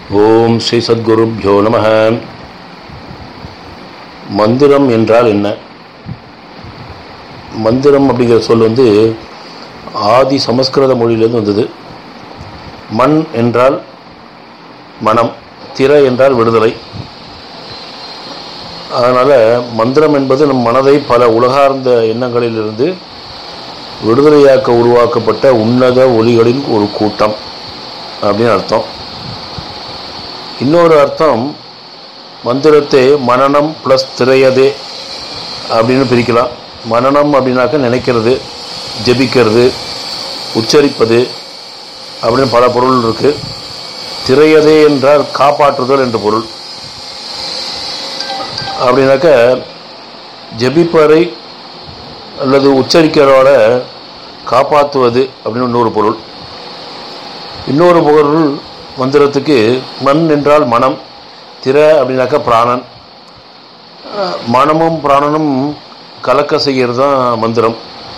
ஓம் ஸ்ரீ சத்குருப்யோ நம மந்திரம் என்றால் என்ன மந்திரம் அப்படிங்கிற சொல் வந்து ஆதி சமஸ்கிருத மொழியிலேருந்து வந்தது மண் என்றால் மனம் திற என்றால் விடுதலை அதனால் மந்திரம் என்பது நம் மனதை பல உலகார்ந்த எண்ணங்களிலிருந்து விடுதலையாக்க உருவாக்கப்பட்ட உன்னத ஒலிகளின் ஒரு கூட்டம் அப்படின்னு அர்த்தம் இன்னொரு அர்த்தம் மந்திரத்தை மனநம் ப்ளஸ் திரையதே அப்படின்னு பிரிக்கலாம் மனநம் அப்படின்னாக்க நினைக்கிறது ஜெபிக்கிறது உச்சரிப்பது அப்படின்னு பல பொருள் இருக்குது திரையதே என்றால் காப்பாற்றுதல் என்ற பொருள் அப்படின்னாக்க ஜெபிப்பரை அல்லது உச்சரிக்கிறோட காப்பாற்றுவது அப்படின்னு இன்னொரு பொருள் இன்னொரு பொருள் மந்திரத்துக்கு மண் என்றால் மனம் திற அப்படின்னாக்கா பிராணன் மனமும் பிராணனும் கலக்க செய்கிறது தான் மந்திரம்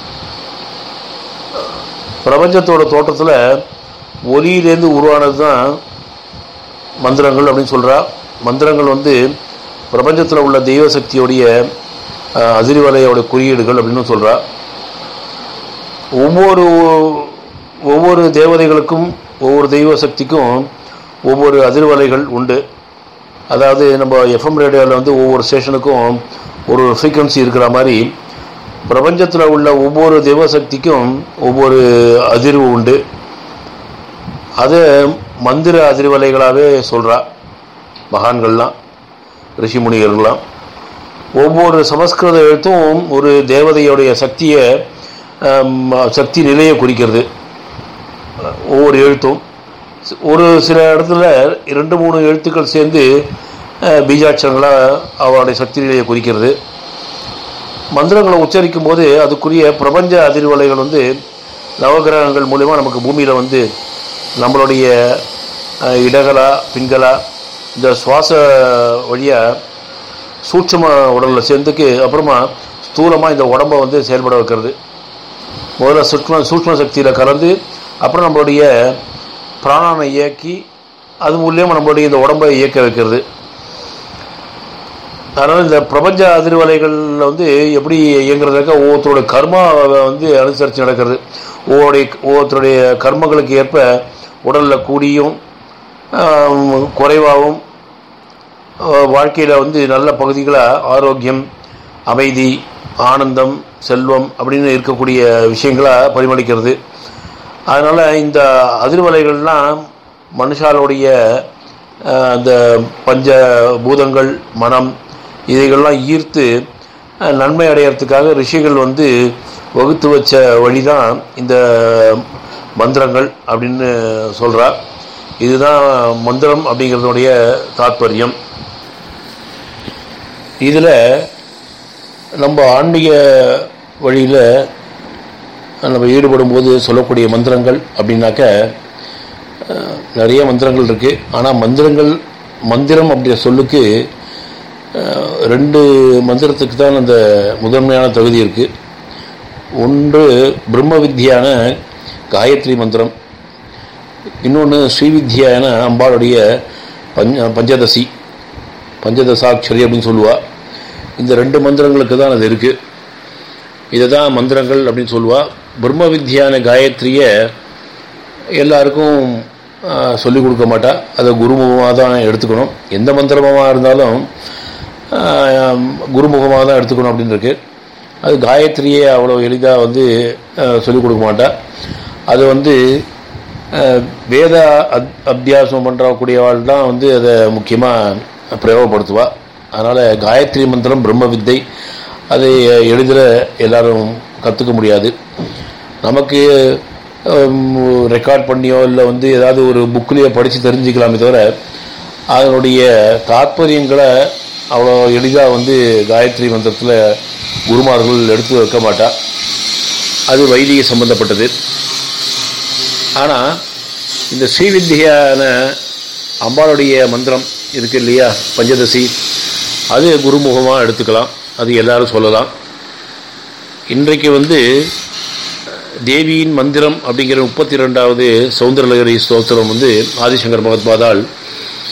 பிரபஞ்சத்தோட தோற்றத்தில் ஒலியிலேருந்து உருவானது தான் மந்திரங்கள் அப்படின்னு சொல்கிறா மந்திரங்கள் வந்து பிரபஞ்சத்தில் உள்ள தெய்வ சக்தியோடைய அதிர்வலையோட குறியீடுகள் அப்படின்னு சொல்கிறா ஒவ்வொரு ஒவ்வொரு தேவதைகளுக்கும் ஒவ்வொரு தெய்வ சக்திக்கும் ஒவ்வொரு அதிர்வலைகள் உண்டு அதாவது நம்ம எஃப்எம் ரேடியோவில் வந்து ஒவ்வொரு ஸ்டேஷனுக்கும் ஒரு ஃப்ரீக்குவன்சி இருக்கிற மாதிரி பிரபஞ்சத்தில் உள்ள ஒவ்வொரு தெய்வ சக்திக்கும் ஒவ்வொரு அதிர்வு உண்டு அதை மந்திர அதிர்வலைகளாகவே சொல்கிறா மகான்கள்லாம் ரிஷிமுனிகர்கள்லாம் ஒவ்வொரு சமஸ்கிருத எழுத்தும் ஒரு தேவதையுடைய சக்தியை சக்தி நிலையை குறிக்கிறது ஒவ்வொரு எழுத்தும் ஒரு சில இடத்துல ரெண்டு மூணு எழுத்துக்கள் சேர்ந்து பீஜாட்சரங்களாக அவருடைய சக்தி நிலையை குறிக்கிறது மந்திரங்களை உச்சரிக்கும் போது அதுக்குரிய பிரபஞ்ச அதிர்வலைகள் வந்து நவகிரகங்கள் மூலிமா நமக்கு பூமியில் வந்து நம்மளுடைய இடகளா பின்களா இந்த சுவாச வழியாக சூட்சம உடலில் சேர்ந்துக்கு அப்புறமா ஸ்தூலமாக இந்த உடம்பை வந்து செயல்பட வைக்கிறது முதல்ல சூட்ம சூட்ம சக்தியில் கலந்து அப்புறம் நம்மளுடைய பிராணனை இயக்கி அது மூலியமாக நம்மளுடைய இந்த உடம்பை இயக்க வைக்கிறது அதனால் இந்த பிரபஞ்ச அதிர்வலைகளில் வந்து எப்படி இயங்குறதுக்க ஒவ்வொருத்தரோட கர்மா வந்து அனுசரித்து நடக்கிறது ஒவ்வொருடைய ஒவ்வொருத்தருடைய கர்மங்களுக்கு ஏற்ப உடலில் கூடியும் குறைவாகவும் வாழ்க்கையில் வந்து நல்ல பகுதிகளாக ஆரோக்கியம் அமைதி ஆனந்தம் செல்வம் அப்படின்னு இருக்கக்கூடிய விஷயங்களாக பரிமளிக்கிறது அதனால் இந்த அதிர்வலைகள்லாம் மனுஷாலுடைய அந்த பஞ்ச பூதங்கள் மனம் இதைகள்லாம் ஈர்த்து நன்மை அடையிறதுக்காக ரிஷிகள் வந்து வகுத்து வச்ச வழி தான் இந்த மந்திரங்கள் அப்படின்னு சொல்கிறா இதுதான் மந்திரம் அப்படிங்கிறதுடைய தாற்பயம் இதில் நம்ம ஆன்மீக வழியில் நம்ம ஈடுபடும் போது சொல்லக்கூடிய மந்திரங்கள் அப்படின்னாக்க நிறைய மந்திரங்கள் இருக்குது ஆனால் மந்திரங்கள் மந்திரம் அப்படிங்கிற சொல்லுக்கு ரெண்டு மந்திரத்துக்கு தான் அந்த முதன்மையான தகுதி இருக்குது ஒன்று பிரம்ம வித்யான காயத்ரி மந்திரம் இன்னொன்று ஸ்ரீவித்யான அம்பாளுடைய பஞ்ச பஞ்சதசி பஞ்சதசாட்சரி அப்படின்னு சொல்லுவாள் இந்த ரெண்டு மந்திரங்களுக்கு தான் அது இருக்குது இதை தான் மந்திரங்கள் அப்படின்னு சொல்லுவாள் பிரம்ம வித்யான காயத்ரியை எல்லாருக்கும் சொல்லிக் கொடுக்க மாட்டா அதை குருமுகமாக தான் எடுத்துக்கணும் எந்த மந்திரமாக இருந்தாலும் குருமுகமாக தான் எடுத்துக்கணும் அப்படின்னு இருக்கு அது காயத்ரியே அவ்வளோ எளிதாக வந்து சொல்லிக் கொடுக்க மாட்டா அது வந்து வேத அத் அத்தியாசம் பண்ணுறக்கூடியவாள் தான் வந்து அதை முக்கியமாக பிரயோகப்படுத்துவாள் அதனால் காயத்ரி மந்திரம் பிரம்ம வித்தை அதை எளிதில் எல்லாரும் கற்றுக்க முடியாது நமக்கு ரெக்கார்ட் பண்ணியோ இல்லை வந்து ஏதாவது ஒரு புக்லேயோ படித்து தெரிஞ்சுக்கலாமே தவிர அதனுடைய தாற்பயங்களை அவ்வளோ எளிதாக வந்து காயத்ரி மந்திரத்தில் குருமார்கள் எடுத்து வைக்க மாட்டா அது வைதிக சம்பந்தப்பட்டது ஆனால் இந்த ஸ்ரீவித்யான அம்பாளுடைய மந்திரம் இருக்கு இல்லையா பஞ்சதசி அது குருமுகமாக எடுத்துக்கலாம் அது எல்லாரும் சொல்லலாம் இன்றைக்கு வந்து தேவியின் மந்திரம் அப்படிங்கிற முப்பத்தி ரெண்டாவது சௌந்தரலகரி ஸ்தோத்திரம் வந்து ஆதிசங்கர் மகத்பாதால்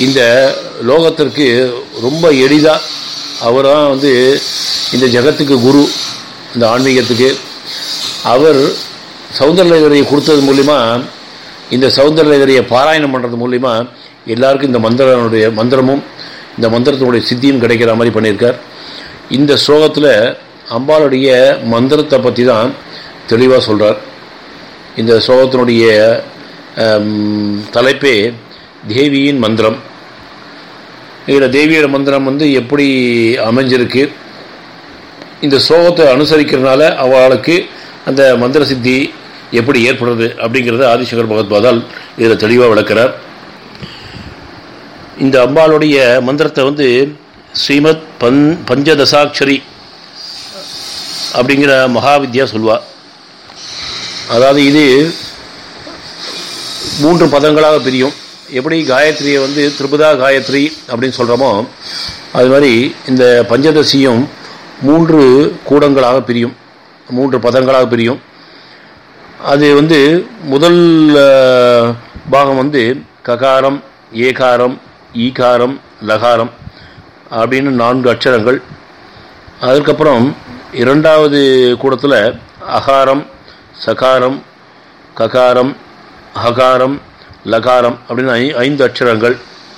இந்த லோகத்திற்கு ரொம்ப எளிதாக அவர் தான் வந்து இந்த ஜகத்துக்கு குரு இந்த ஆன்மீகத்துக்கு அவர் சௌந்தரலகரியை கொடுத்தது மூலிமா இந்த சௌந்தரலகரியை பாராயணம் பண்ணுறது மூலிமா எல்லாருக்கும் இந்த மந்திரனுடைய மந்திரமும் இந்த மந்திரத்தினுடைய சித்தியும் கிடைக்கிற மாதிரி பண்ணியிருக்கார் இந்த ஸ்லோகத்தில் அம்பாளுடைய மந்திரத்தை பற்றி தான் தெளிவாக சொல்கிறார் இந்த ஸ்லோகத்தினுடைய தலைப்பே தேவியின் மந்திரம் இதில் தேவியோட மந்திரம் வந்து எப்படி அமைஞ்சிருக்கு இந்த ஸ்லோகத்தை அனுசரிக்கிறதுனால அவளுக்கு அந்த மந்திர சித்தி எப்படி ஏற்படுறது அப்படிங்கிறத ஆதிசங்கர் பகவத்பாதால் இதில் தெளிவாக விளக்கிறார் இந்த அம்பாளுடைய மந்திரத்தை வந்து ஸ்ரீமத் பன் பஞ்சதசாட்சரி அப்படிங்கிற மகாவித்யா சொல்வா அதாவது இது மூன்று பதங்களாக பிரியும் எப்படி காயத்ரியை வந்து திரிபுதா காயத்ரி அப்படின்னு சொல்கிறோமோ அது மாதிரி இந்த பஞ்சதசியும் மூன்று கூடங்களாக பிரியும் மூன்று பதங்களாக பிரியும் அது வந்து முதல் பாகம் வந்து ககாரம் ஏகாரம் ஈகாரம் லகாரம் அப்படின்னு நான்கு அச்சரங்கள் அதுக்கப்புறம் இரண்டாவது கூடத்தில் அகாரம் சகாரம் ககாரம் ஹகாரம் லகாரம் அப்படின்னு ஐ ஐந்து அச்சரங்கள்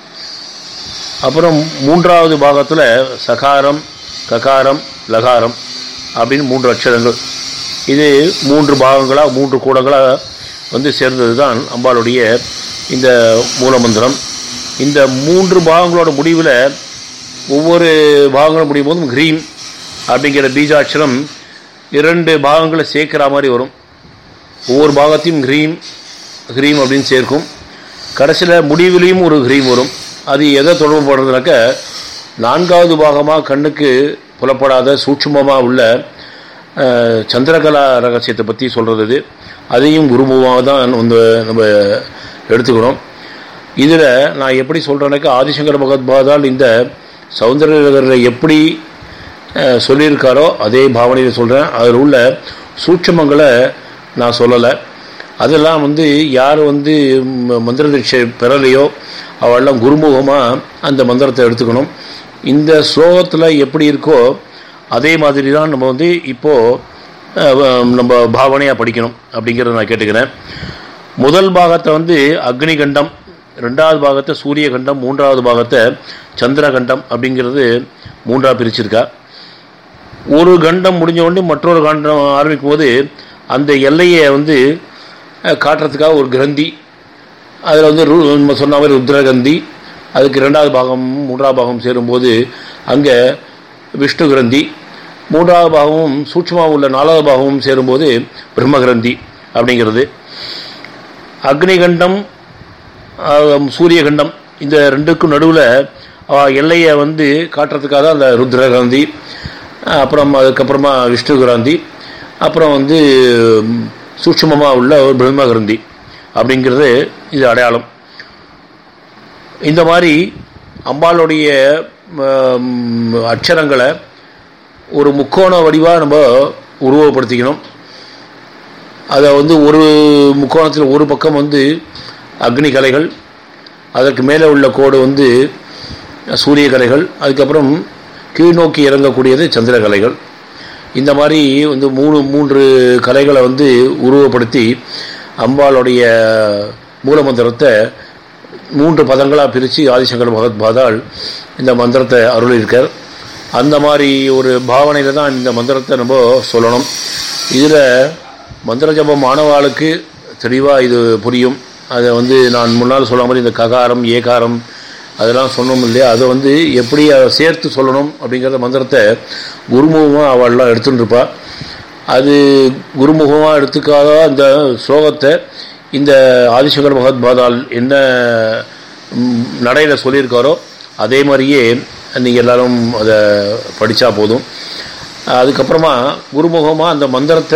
அப்புறம் மூன்றாவது பாகத்தில் சகாரம் ககாரம் லகாரம் அப்படின்னு மூன்று அச்சரங்கள் இது மூன்று பாகங்களாக மூன்று கூடங்களாக வந்து சேர்ந்தது தான் அம்பாளுடைய இந்த மூலமந்திரம் இந்த மூன்று பாகங்களோட முடிவில் ஒவ்வொரு பாகங்களும் முடியும் போதும் கிரீம் அப்படிங்கிற பீஜாட்சரம் இரண்டு பாகங்களை சேர்க்கிற மாதிரி வரும் ஒவ்வொரு பாகத்தையும் கிரீம் கிரீம் அப்படின்னு சேர்க்கும் கடைசியில் முடிவிலையும் ஒரு கிரீம் வரும் அது எதை தொடர்பு படுறதுனாக்க நான்காவது பாகமாக கண்ணுக்கு புலப்படாத சூட்சுமமாக உள்ள சந்திரகலா ரகசியத்தை பற்றி சொல்கிறது அதையும் குருமுகமாக தான் வந்து நம்ம எடுத்துக்கணும் இதில் நான் எப்படி சொல்கிறேன்னாக்கா ஆதிசங்கர பகவத்பாதால் இந்த சௌந்தரகரில் எப்படி சொல்லியிருக்காரோ அதே பாவனையில் சொல்கிறேன் அதில் உள்ள சூட்சமங்களை நான் சொல்லலை அதெல்லாம் வந்து யார் வந்து மந்திர தீட்சை பெறலையோ அவெல்லாம் குருமுகமாக அந்த மந்திரத்தை எடுத்துக்கணும் இந்த ஸ்லோகத்தில் எப்படி இருக்கோ அதே மாதிரி தான் நம்ம வந்து இப்போது நம்ம பாவனையாக படிக்கணும் அப்படிங்கிறத நான் கேட்டுக்கிறேன் முதல் பாகத்தை வந்து அக்னி கண்டம் ரெண்டாவது பாகத்தை சூரிய கண்டம் மூன்றாவது பாகத்தை சந்திர கண்டம் அப்படிங்கிறது மூன்றாக பிரிச்சிருக்கா ஒரு கண்டம் முடிஞ்ச உடனே மற்றொரு கண்டம் ஆரம்பிக்கும் போது அந்த எல்லையை வந்து காட்டுறதுக்காக ஒரு கிரந்தி அதில் வந்து நம்ம சொன்ன மாதிரி ருத்ரகந்தி அதுக்கு ரெண்டாவது பாகம் மூன்றாவது பாகம் சேரும்போது அங்கே விஷ்ணு கிரந்தி மூன்றாவது பாகமும் சூட்சமாக உள்ள நாலாவது பாகமும் சேரும்போது பிரம்மகிரந்தி அப்படிங்கிறது அக்னிகண்டம் சூரியகண்டம் இந்த ரெண்டுக்கும் நடுவில் எல்லையை வந்து காட்டுறதுக்காக அந்த ருத்ரகாந்தி அப்புறம் அதுக்கப்புறமா விஷ்ணு கிராந்தி அப்புறம் வந்து சூட்சமமாக உள்ள ஒரு பிரம்மகிரந்தி அப்படிங்கிறது இது அடையாளம் இந்த மாதிரி அம்பாளுடைய அச்சரங்களை ஒரு முக்கோண வடிவாக நம்ம உருவப்படுத்திக்கணும் அதை வந்து ஒரு முக்கோணத்தில் ஒரு பக்கம் வந்து அக்னி கலைகள் அதற்கு மேலே உள்ள கோடு வந்து சூரிய கலைகள் அதுக்கப்புறம் கீழ்நோக்கி இறங்கக்கூடியது சந்திர கலைகள் இந்த மாதிரி வந்து மூணு மூன்று கலைகளை வந்து உருவப்படுத்தி அம்பாளுடைய மூலமந்திரத்தை மூன்று பதங்களாக பிரித்து ஆதிசங்கர் பகவத் பாதால் இந்த மந்திரத்தை அருளியிருக்கார் அந்த மாதிரி ஒரு பாவனையில் தான் இந்த மந்திரத்தை நம்ம சொல்லணும் இதில் மந்திர ஜபம் மாணவாளுக்கு தெளிவாக இது புரியும் அதை வந்து நான் முன்னால் சொன்ன மாதிரி இந்த ககாரம் ஏகாரம் அதெல்லாம் சொன்னோம் இல்லையா அதை வந்து எப்படி அதை சேர்த்து சொல்லணும் அப்படிங்கிறத மந்திரத்தை குருமுகமாக அவள்லாம் எடுத்துகிட்டு இருப்பா அது குருமுகமாக எடுத்துக்காத அந்த ஸ்லோகத்தை இந்த ஆதிசங்கர் பகவத் பாதால் என்ன நடையில் சொல்லியிருக்காரோ அதே மாதிரியே நீங்கள் எல்லாரும் அதை படித்தா போதும் அதுக்கப்புறமா குருமுகமாக அந்த மந்திரத்தை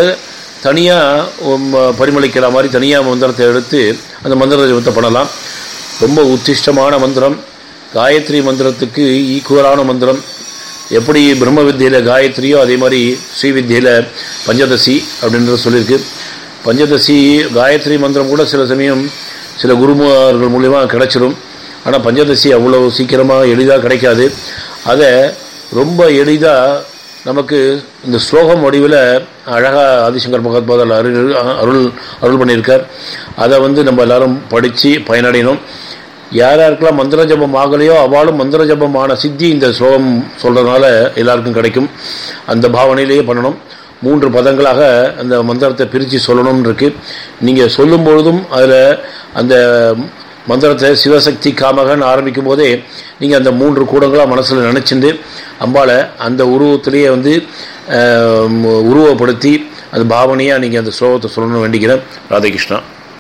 தனியாக பரிமளிக்கிற மாதிரி தனியாக மந்திரத்தை எடுத்து அந்த மந்திர ஜபத்தை பண்ணலாம் ரொம்ப உத்திஷ்டமான மந்திரம் காயத்ரி மந்திரத்துக்கு ஈக்குவலான மந்திரம் எப்படி பிரம்ம வித்தியில் காயத்ரியோ அதே மாதிரி ஸ்ரீ வித்தியில் பஞ்சதசி அப்படின்றது சொல்லியிருக்கு பஞ்சதசி காயத்ரி மந்திரம் கூட சில சமயம் சில குருமார்கள் மூலிமா கிடச்சிரும் ஆனால் பஞ்சதசி அவ்வளோ சீக்கிரமாக எளிதாக கிடைக்காது அதை ரொம்ப எளிதாக நமக்கு இந்த ஸ்லோகம் வடிவில் அழகாக ஆதிசங்கர் மகாத்மாதால் அருள் அருள் அருள் பண்ணியிருக்கார் அதை வந்து நம்ம எல்லாரும் படித்து பயனடையணும் யார் யாருக்கெல்லாம் மந்திர ஜபம் ஆகலையோ அவளும் மந்திர ஜபமான சித்தி இந்த ஸ்லோகம் சொல்கிறதுனால எல்லாருக்கும் கிடைக்கும் அந்த பாவனையிலேயே பண்ணணும் மூன்று பதங்களாக அந்த மந்திரத்தை பிரித்து சொல்லணும்னு இருக்கு நீங்கள் சொல்லும் பொழுதும் அதில் அந்த மந்திரத்தை சிவசக்தி காமகன்னு ஆரம்பிக்கும் போதே நீங்கள் அந்த மூன்று கூடங்களாக மனசில் நினச்சிண்டு அம்பாளை அந்த உருவத்திலேயே வந்து உருவப்படுத்தி அந்த பாவனையாக நீங்கள் அந்த ஸ்லோகத்தை சொல்லணும்னு வேண்டிக்கிறேன் ராதாகிருஷ்ணா